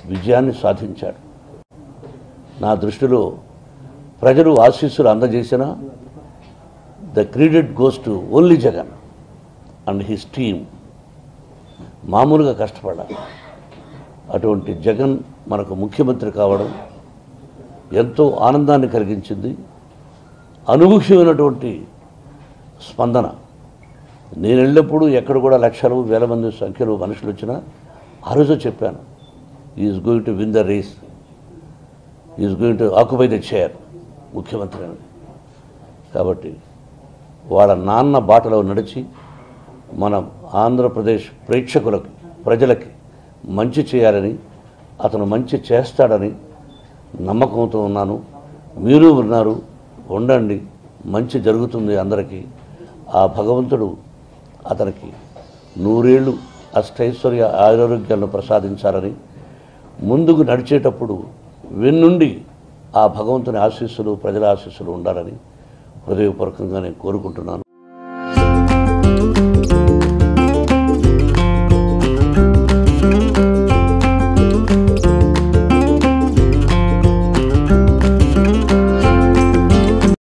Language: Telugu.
విజయాన్ని సాధించాడు నా దృష్టిలో ప్రజలు ఆశీస్సులు అందజేసిన the credit goes to only Jagan and his team మామూలుగా కష్టపడాలి అటువంటి జగన్ మనకు ముఖ్యమంత్రి కావడం ఎంతో ఆనందాన్ని కలిగించింది అనూహ్యమైనటువంటి స్పందన నేను వెళ్ళినప్పుడు ఎక్కడ కూడా లక్షలు వేల మంది సంఖ్యలో మనుషులు వచ్చినా ఆ రోజు చెప్పాను is going to win the race is going to occupy the chair ముఖ్యమంత్రి అని కాబట్టి వాళ్ళ నాన్న బాటలో నడిచి మన ఆంధ్రప్రదేశ్ ప్రేక్షకులకు ప్రజలకి మంచి చేయాలని అతను మంచి చేస్తాడని నమ్మకంతో ఉన్నాను మీరు ఉన్నారు ఉండండి మంచి జరుగుతుంది అందరికీ ఆ భగవంతుడు అతనికి నూరేళ్ళు అష్టైశ్వర్య ఆరోగ్యాలను ప్రసాదించాలని ముందుకు నడిచేటప్పుడు వెన్నుండి ఆ భగవంతుని ఆశీస్సులు ప్రజల ఆశీస్సులు ఉండాలని హృదయపూర్వకంగా నేను కోరుకుంటున్నాను